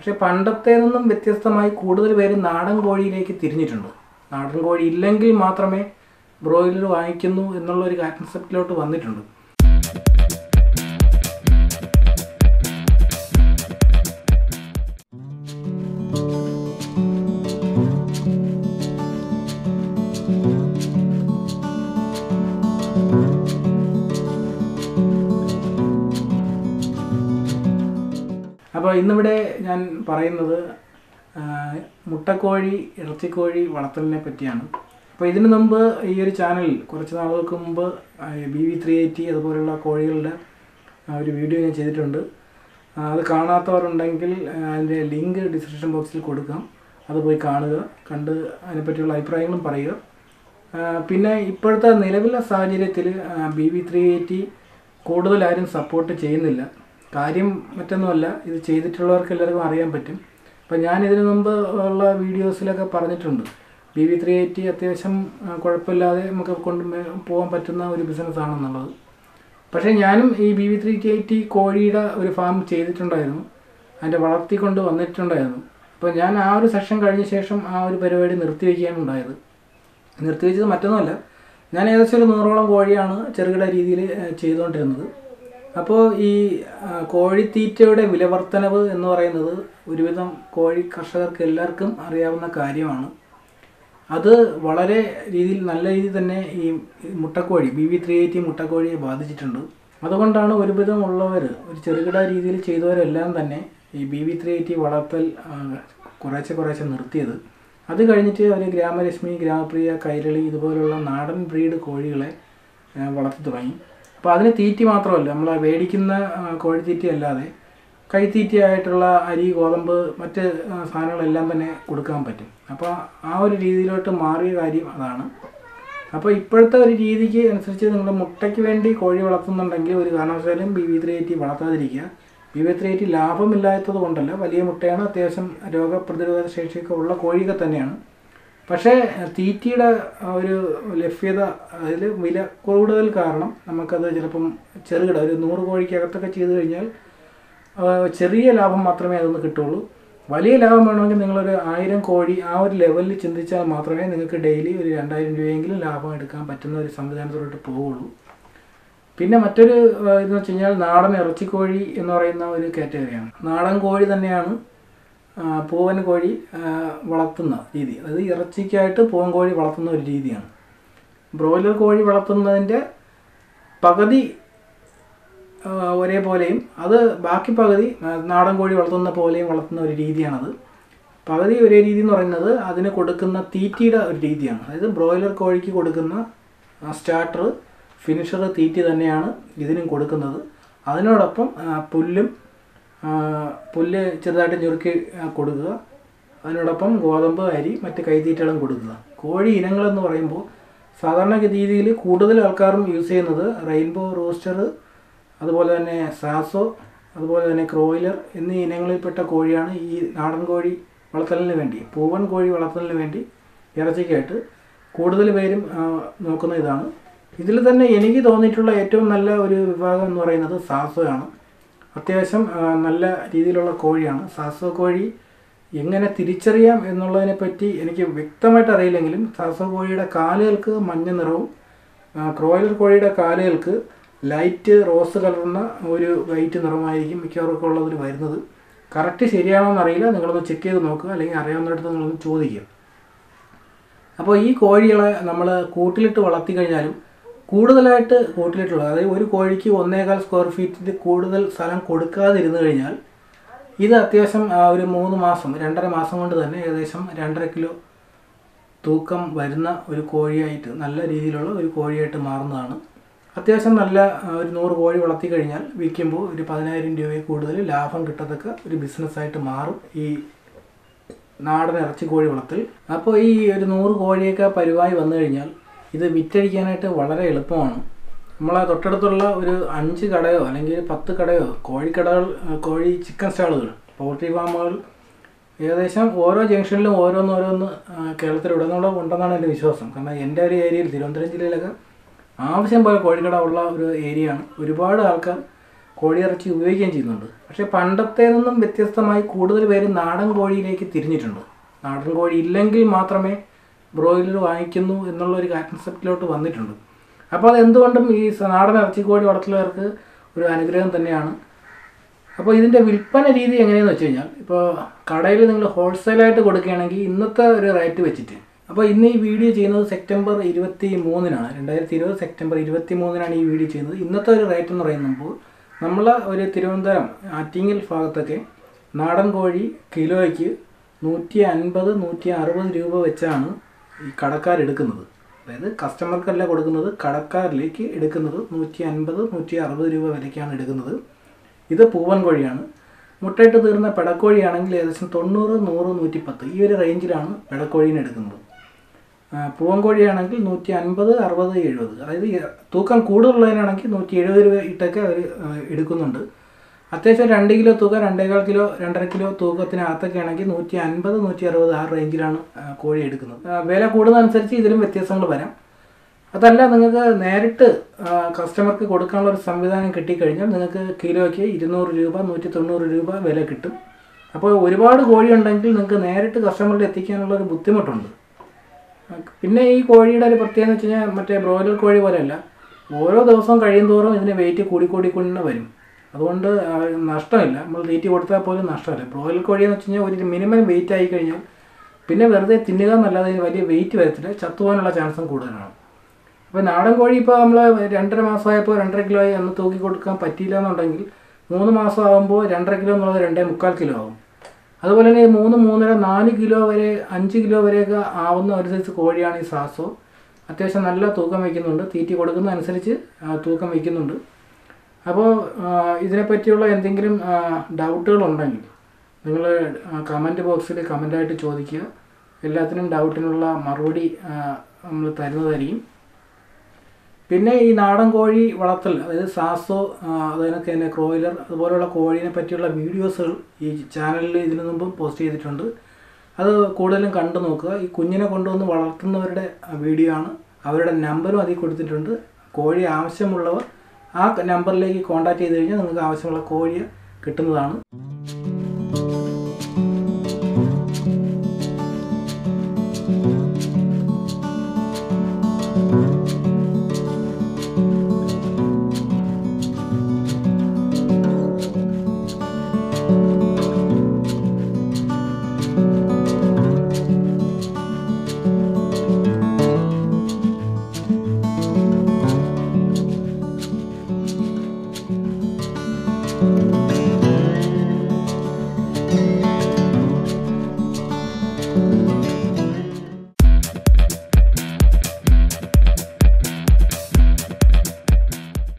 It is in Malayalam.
പക്ഷേ പണ്ടത്തെ നിന്നും വ്യത്യസ്തമായി കൂടുതൽ പേര് നാടൻ കോഴിയിലേക്ക് തിരിഞ്ഞിട്ടുണ്ട് നാടൻ കോഴി ഇല്ലെങ്കിൽ മാത്രമേ ബ്രോയിലർ വാങ്ങിക്കുന്നു എന്നുള്ള ഒരു കൺസെപ്റ്റിലോട്ട് വന്നിട്ടുണ്ട് അപ്പോൾ ഇന്നിവിടെ ഞാൻ പറയുന്നത് ആ, മുട്ടക്കോഴി ഇറച്ചിക്കോഴി വളർത്തലിനെ പറ്റിയാണ് അപ്പോൾ ഇതിനു മുമ്പ് ഈ ഒരു ചാനലിൽ കുറച്ച് നാളുകൾക്ക് മുമ്പ് ബി വി ത്രീ എയ്റ്റി അതുപോലുള്ള കോഴികളുടെ ആ, ഒരു വീഡിയോ ഞാൻ ചെയ്തിട്ടുണ്ട് ആ, അത് കാണാത്തവരുണ്ടെങ്കിൽ ആ, അതിൻ്റെ ലിങ്ക് ഡിസ്ക്രിപ്ഷൻ ബോക്സിൽ കൊടുക്കാം അത് പോയി കാണുക കണ്ട് അതിനെപ്പറ്റിയുള്ള അഭിപ്രായങ്ങളും പറയുക ആ, പിന്നെ ഇപ്പോഴത്തെ നിലവിലെ സാഹചര്യത്തിൽ ബി വി ത്രീ എയ്റ്റി കൂടുതൽ ആരും സപ്പോർട്ട് ചെയ്യുന്നില്ല കാര്യം മറ്റൊന്നുമല്ല ഇത് ചെയ്തിട്ടുള്ളവർക്ക് എല്ലാവർക്കും അറിയാൻ പറ്റും അപ്പം ഞാൻ ഇതിനു മുമ്പ് ഉള്ള വീഡിയോസിലൊക്കെ പറഞ്ഞിട്ടുണ്ട് ബി വി ത്രീ എയ്റ്റി അത്യാവശ്യം ആ, കുഴപ്പമില്ലാതെ നമുക്ക് കൊണ്ട് മേ- പോകാൻ പറ്റുന്ന ഒരു ബിസിനസ് ആണെന്നുള്ളത് പക്ഷേ ഞാനും ഈ ബി വി ത്രീ എയ്റ്റി കോഴിയുടെ ഒരു ഫാം ചെയ്തിട്ടുണ്ടായിരുന്നു അതിൻ്റെ വളർത്തിക്കൊണ്ട് വന്നിട്ടുണ്ടായിരുന്നു അപ്പോൾ ഞാൻ ആ ഒരു സെഷൻ കഴിഞ്ഞ ശേഷം ആ ഒരു പരിപാടി നിർത്തിവെക്കുകയാണ് ഉണ്ടായത് നിർത്തിവെച്ചത് മറ്റൊന്നുമല്ല ഞാൻ ഏകദേശം ഒരു നൂറോളം കോഴിയാണ് ചെറുകിട രീതിയിൽ ചെയ്തുകൊണ്ടിരുന്നത് അപ്പോൾ ഈ ആ, കോഴിത്തീറ്റയുടെ വിലവർത്തനവ് എന്ന് പറയുന്നത് ഒരുവിധം കോഴി കർഷകർക്ക് എല്ലാവർക്കും അറിയാവുന്ന കാര്യമാണ് അത് വളരെ രീതിയിൽ നല്ല രീതിയിൽ തന്നെ ഈ മുട്ടക്കോഴി ബി വി ത്രീ എയ്റ്റി മുട്ടക്കോഴിയെ ബാധിച്ചിട്ടുണ്ട് അതുകൊണ്ടാണ് ഒരുവിധം ഉള്ളവർ ഒരു ചെറുകിട രീതിയിൽ ചെയ്തവരെല്ലാം തന്നെ ഈ ബി വി ത്രീ എയ്റ്റി വളർത്തൽ ആ, കുറേശ്ശെ കുറേശ്ശെ നിർത്തിയത് അത് കഴിഞ്ഞിട്ട് അവർ ഗ്രാമലക്ഷ്മി ഗ്രാമപ്രിയ കൈരളി ഇതുപോലുള്ള നാടൻ ബ്രീഡ് കോഴികളെ ആ, വളർത്തി തുടങ്ങി അപ്പോൾ അതിന് തീറ്റി മാത്രമല്ല നമ്മൾ മേടിക്കുന്ന ആ, കോഴിത്തീറ്റി അല്ലാതെ കൈത്തീറ്റയായിട്ടുള്ള അരി ഗോതമ്പ് മറ്റ് ആ, സാധനങ്ങളെല്ലാം തന്നെ കൊടുക്കാൻ പറ്റും അപ്പോൾ ആ ഒരു രീതിയിലോട്ട് മാറിയ കാര്യം അതാണ് അപ്പോൾ ഇപ്പോഴത്തെ ഒരു രീതിക്ക് അനുസരിച്ച് നിങ്ങൾ മുട്ടയ്ക്ക് വേണ്ടി കോഴി വളർത്തുന്നുണ്ടെങ്കിൽ ഒരു കാരണവശാലും ബി വി ത്രീ എയ്റ്റി വളർത്താതിരിക്കുക ബി വി ത്രീ എയ്റ്റി ലാഭമില്ലാത്തത് കൊണ്ടല്ല വലിയ മുട്ടയാണ് അത്യാവശ്യം രോഗപ്രതിരോധ ശേഷിയൊക്കെ ഉള്ള കോഴികൾ തന്നെയാണ് പക്ഷേ തീറ്റിയുടെ ആ ഒരു ലഭ്യത അതിൽ വില കൂടുതൽ കാരണം നമുക്കത് ചിലപ്പം ചെറുകിട ഒരു നൂറ് കോഴിക്കകത്തൊക്കെ ചെയ്ത് കഴിഞ്ഞാൽ ആ, ചെറിയ ലാഭം മാത്രമേ അതൊന്ന് കിട്ടുള്ളൂ വലിയ ലാഭം വേണമെങ്കിൽ നിങ്ങളൊരു ആയിരം കോഴി ആ ഒരു ലെവലിൽ ചിന്തിച്ചാൽ മാത്രമേ നിങ്ങൾക്ക് ഡെയിലി ഒരു രണ്ടായിരം രൂപയെങ്കിലും ലാഭം എടുക്കാൻ പറ്റുന്ന ഒരു സംവിധാനത്തിലോട്ട് പോവുള്ളൂ പിന്നെ മറ്റൊരു ആ, ഇതെന്ന് വെച്ച് കഴിഞ്ഞാൽ നാടൻ ഇറച്ചിക്കോഴി എന്ന് പറയുന്ന ഒരു കാറ്റഗറിയാണ് നാടൻ കോഴി തന്നെയാണ് ആ, പൂവൻ കോഴി ആ, വളർത്തുന്ന രീതി അതായത് ഇറച്ചിക്കായിട്ട് പൂവൻ കോഴി വളർത്തുന്ന ഒരു രീതിയാണ് ബ്രോയിലർ കോഴി വളർത്തുന്നതിൻ്റെ പകുതി ആ, ഒരേപോലെയും അത് ബാക്കി പകുതി ആ, നാടൻ കോഴി വളർത്തുന്ന പോലെയും വളർത്തുന്ന ഒരു രീതിയാണത് പകുതി ഒരേ രീതി എന്ന് പറയുന്നത് അതിന് കൊടുക്കുന്ന തീറ്റിയുടെ ഒരു രീതിയാണ് അതായത് ബ്രോയിലർ കോഴിക്ക് കൊടുക്കുന്ന സ്റ്റാർട്ടർ ഫിനിഷർ തീറ്റി തന്നെയാണ് ഇതിനും കൊടുക്കുന്നത് അതിനോടൊപ്പം ആ, പുല്ലും ആ, പുല്ല് ചെറുതായിട്ട് ഞുറുക്കി ആ, കൊടുക്കുക അതിനോടൊപ്പം ഗോതമ്പ് അരി മറ്റ് കൈത്തീറ്റകളും കൊടുക്കുക കോഴി ഇനങ്ങളെന്ന് പറയുമ്പോൾ സാധാരണ രീതിയിൽ കൂടുതൽ ആൾക്കാരും യൂസ് ചെയ്യുന്നത് റെയിൻബോ റോസ്റ്റർ അതുപോലെ തന്നെ സാസോ അതുപോലെ തന്നെ ക്രോയിലർ എന്നീ ഇനങ്ങളിൽപ്പെട്ട കോഴിയാണ് ഈ നാടൻ കോഴി വളർത്തലിന് വേണ്ടി പൂവൻ കോഴി വളർത്തലിന് വേണ്ടി ഇറച്ചിക്കായിട്ട് കൂടുതൽ പേരും ആ, നോക്കുന്ന ഇതാണ് ഇതിൽ തന്നെ എനിക്ക് തോന്നിയിട്ടുള്ള ഏറ്റവും നല്ല ഒരു വിഭാഗം എന്ന് പറയുന്നത് സാസോയാണ് അത്യാവശ്യം ആ, നല്ല രീതിയിലുള്ള കോഴിയാണ് സാസോ കോഴി എങ്ങനെ തിരിച്ചറിയാം എന്നുള്ളതിനെ പറ്റി എനിക്ക് വ്യക്തമായിട്ട് അറിയില്ലെങ്കിലും സാസോ കോഴിയുടെ കാലുകൾക്ക് മഞ്ഞ നിറവും ആ, ക്രോയിലർ കോഴിയുടെ കാലുകൾക്ക് ലൈറ്റ് റോസ് കലർന്ന ഒരു വൈറ്റ് നിറമായിരിക്കും മിക്കവാറും ഉള്ളതിൽ വരുന്നത് കറക്റ്റ് ശരിയാണോ എന്നറിയില്ല നിങ്ങളൊന്ന് ചെക്ക് ചെയ്ത് നോക്കുക അല്ലെങ്കിൽ അറിയാവുന്നിടത്ത് നിങ്ങളൊന്ന് ചോദിക്കുക അപ്പോൾ ഈ കോഴികളെ നമ്മൾ കൂട്ടിലിട്ട് വളർത്തി കഴിഞ്ഞാലും കൂടുതലായിട്ട് കൂട്ടിലിട്ടുള്ളത് അതായത് ഒരു കോഴിക്ക് ഒന്നേകാൽ സ്ക്വയർ ഫീറ്റിൻ്റെ കൂടുതൽ സ്ഥലം കൊടുക്കാതിരുന്നു കഴിഞ്ഞാൽ ഇത് അത്യാവശ്യം ആ, ഒരു മൂന്ന് മാസം രണ്ടര മാസം കൊണ്ട് തന്നെ ഏകദേശം രണ്ടര കിലോ തൂക്കം വരുന്ന ഒരു കോഴിയായിട്ട് നല്ല രീതിയിലുള്ള ഒരു കോഴിയായിട്ട് മാറുന്നതാണ് അത്യാവശ്യം നല്ല ആ, ഒരു നൂറ് കോഴി വളർത്തി കഴിഞ്ഞാൽ വിൽക്കുമ്പോൾ ഒരു പതിനായിരം രൂപയിൽ കൂടുതൽ ലാഭം കിട്ടത്തക്ക ഒരു ബിസിനസ്സായിട്ട് മാറും ഈ നാടൻ ഇറച്ചി കോഴി വളർത്തൽ അപ്പോൾ ഈ ഒരു നൂറ് കോഴിയൊക്കെ പരുവായി വന്നു കഴിഞ്ഞാൽ ഇത് വിറ്റഴിക്കാനായിട്ട് വളരെ എളുപ്പമാണ് നമ്മളെ തൊട്ടടുത്തുള്ള ഒരു അഞ്ച് കടയോ അല്ലെങ്കിൽ പത്ത് കടയോ കോഴിക്കടകൾ ആ, കോഴി ചിക്കൻ സ്റ്റാളുകൾ പൗൾട്രി ഫാമുകൾ ഏകദേശം ഓരോ ജംഗ്ഷനിലും ഓരോന്നോരോന്ന് കേരളത്തിലുടനീളം ഉണ്ടെന്നാണ് എൻ്റെ വിശ്വാസം കാരണം എൻ്റെ ഒരു ഏരിയയിൽ തിരുവനന്തപുരം ജില്ലയിലൊക്കെ ആവശ്യം പോലെ കോഴിക്കട ഉള്ള ഒരു ഏരിയയാണ് ഒരുപാട് ആൾക്കാർ കോഴിയിറച്ചി ഉപയോഗിക്കുകയും ചെയ്യുന്നുണ്ട് പക്ഷേ പണ്ടത്തെ നിന്നും വ്യത്യസ്തമായി കൂടുതൽ പേര് നാടൻ കോഴിയിലേക്ക് തിരിഞ്ഞിട്ടുണ്ട് നാടൻ കോഴി ഇല്ലെങ്കിൽ മാത്രമേ ബ്രോയിലർ വാങ്ങിക്കുന്നു എന്നുള്ള ഒരു കൺസെപ്റ്റിലോട്ട് വന്നിട്ടുണ്ട് അപ്പോൾ അത് എന്തുകൊണ്ടും ഈ സ- നാടൻ ഇറച്ചിക്കോഴി വളർത്തുന്നവർക്ക് ഒരു അനുഗ്രഹം തന്നെയാണ് അപ്പോൾ ഇതിൻ്റെ വിൽപ്പന രീതി എങ്ങനെയാണെന്ന് വെച്ച് കഴിഞ്ഞാൽ ഇപ്പോൾ കടയിൽ നിങ്ങൾ ഹോൾസെയിലായിട്ട് കൊടുക്കുകയാണെങ്കിൽ ഇന്നത്തെ ഒരു റേറ്റ് വെച്ചിട്ട് അപ്പോൾ ഇന്ന് ഈ വീഡിയോ ചെയ്യുന്നത് സെപ്റ്റംബർ ഇരുപത്തി മൂന്നിനാണ് രണ്ടായിരത്തി ഇരുപത് സെപ്റ്റംബർ ഇരുപത്തി മൂന്നിനാണ് ഈ വീഡിയോ ചെയ്യുന്നത് ഇന്നത്തെ ഒരു റേറ്റ് എന്ന് പറയുമ്പോൾ നമ്മൾ ഒരു തിരുവനന്തപുരം ആറ്റിങ്ങൽ ഭാഗത്തൊക്കെ നാടൻ കോഴി കിലോയ്ക്ക് നൂറ്റി അൻപത് നൂറ്റി അറുപത് രൂപ വെച്ചാണ് ഈ കടക്കാരെടുക്കുന്നത് അതായത് കസ്റ്റമർക്കല്ല കൊടുക്കുന്നത് കടക്കാരിലേക്ക് എടുക്കുന്നത് നൂറ്റി അൻപത് നൂറ്റി അറുപത് രൂപ വിലയ്ക്കാണ് എടുക്കുന്നത് ഇത് പൂവൻ കോഴിയാണ് മുട്ടയിട്ട് തീർന്ന പെടക്കോഴിയാണെങ്കിൽ ഏകദേശം തൊണ്ണൂറ് നൂറ് നൂറ്റി പത്ത് ഈ ഒരു റേഞ്ചിലാണ് പെടക്കോഴീനെ എടുക്കുന്നത് ആ, പൂവൻ കോഴിയാണെങ്കിൽ നൂറ്റി അൻപത് അറുപത് എഴുപത് അതായത് ഈ തൂക്കം കൂടുതലുള്ളതിനാണെങ്കിൽ നൂറ്റി എഴുപത് രൂപ ഇട്ടൊക്കെ അവർ എടുക്കുന്നുണ്ട് അത്യാവശ്യം രണ്ട് കിലോ തൂക്കം രണ്ടേകാൽ കിലോ രണ്ടര കിലോ തൂക്കത്തിനകത്തൊക്കെ ആണെങ്കിൽ നൂറ്റി അൻപത് നൂറ്റി അറുപത് ആ റേഞ്ചിലാണ് ആ, കോഴി എടുക്കുന്നത് ആ, വില കൂടുന്നതനുസരിച്ച് ഇതിലും വ്യത്യാസങ്ങൾ വരാം അതല്ല നിങ്ങൾക്ക് നേരിട്ട് ആ, കസ്റ്റമർക്ക് കൊടുക്കാനുള്ള ഒരു സംവിധാനം കിട്ടിക്കഴിഞ്ഞാൽ നിങ്ങൾക്ക് കിലോയ്ക്ക് ഇരുന്നൂറ് രൂപ നൂറ്റി തൊണ്ണൂറ് രൂപ വില കിട്ടും അപ്പോൾ ഒരുപാട് കോഴി ഉണ്ടെങ്കിൽ നിങ്ങൾക്ക് നേരിട്ട് കസ്റ്റമറിൽ എത്തിക്കാനുള്ള ഒരു ബുദ്ധിമുട്ടുണ്ട് പിന്നെ ഈ കോഴിയുടെ ഒരു പ്രത്യേകത എന്ന് വെച്ച് കഴിഞ്ഞാൽ മറ്റേ ബ്രോയിലർ കോഴി പോലെയല്ല ഓരോ ദിവസവും കഴിയും തോറും ഇതിന് വെയിറ്റ് കൂടി കൂടി കൊണ്ട് വരും അതുകൊണ്ട് ആ, നഷ്ടമില്ല നമ്മൾ തീറ്റി കൊടുത്താൽ പോലും നഷ്ടമില്ല ബ്രോയിലർ കോഴി എന്ന് വെച്ച് കഴിഞ്ഞാൽ ഒരു മിനിമം വെയിറ്റ് ആയി കഴിഞ്ഞാൽ പിന്നെ വെറുതെ തിന്നുക എന്നല്ലാതെ ഇതിന് വലിയ വെയിറ്റ് വരത്തില്ല ചത്തുപോകാനുള്ള ചാൻസും കൂടുതലാണ് അപ്പോൾ നാടൻ കോഴി ഇപ്പോൾ നമ്മൾ രണ്ടര മാസമായപ്പോൾ രണ്ടര കിലോ ആയി അന്ന് തൂക്കി കൊടുക്കാൻ പറ്റിയില്ല എന്നുണ്ടെങ്കിൽ മൂന്ന് മാസം ആകുമ്പോൾ രണ്ടര കിലോ എന്നുള്ളത് രണ്ടേ മുക്കാൽ കിലോ ആവും അതുപോലെ തന്നെ ഈ മൂന്ന് മൂന്നര നാല് കിലോ വരെ അഞ്ച് കിലോ വരെയൊക്കെ ആവുന്ന ഒരു സൈസ് കോഴിയാണ് ഈ സാസോ അത്യാവശ്യം നല്ല തൂക്കം വയ്ക്കുന്നുണ്ട് തീറ്റി കൊടുക്കുന്ന അനുസരിച്ച് ആ, തൂക്കം വയ്ക്കുന്നുണ്ട് അപ്പോൾ ആ, ഇതിനെപ്പറ്റിയുള്ള എന്തെങ്കിലും ഡൗട്ടുകൾ ഉണ്ടെങ്കിൽ നിങ്ങൾ കമൻറ്റ് ബോക്സിൽ കമൻ്റായിട്ട് ചോദിക്കുക എല്ലാത്തിനും ഡൗട്ടിനുള്ള മറുപടി നമ്മൾ തരുന്നതായിരിക്കും പിന്നെ ഈ നാടൻ കോഴി വളർത്തൽ അതായത് സാസോ ആ, അതിനൊക്കെ തന്നെ ക്രോയിലർ അതുപോലെയുള്ള കോഴീനെ പറ്റിയുള്ള വീഡിയോസുകൾ ഈ ചാനലിൽ ഇതിനു മുമ്പും പോസ്റ്റ് ചെയ്തിട്ടുണ്ട് അത് കൂടുതലും കണ്ടു നോക്കുക ഈ കുഞ്ഞിനെ കൊണ്ടുവന്ന് വളർത്തുന്നവരുടെ വീഡിയോ ആണ് അവരുടെ നമ്പറും അതിൽ കൊടുത്തിട്ടുണ്ട് കോഴി ആവശ്യമുള്ളവർ ആ നമ്പറിലേക്ക് കോൺടാക്ട് ചെയ്ത് കഴിഞ്ഞാൽ നിങ്ങൾക്ക് ആവശ്യമുള്ള കോഴിയെ കിട്ടുന്നതാണ്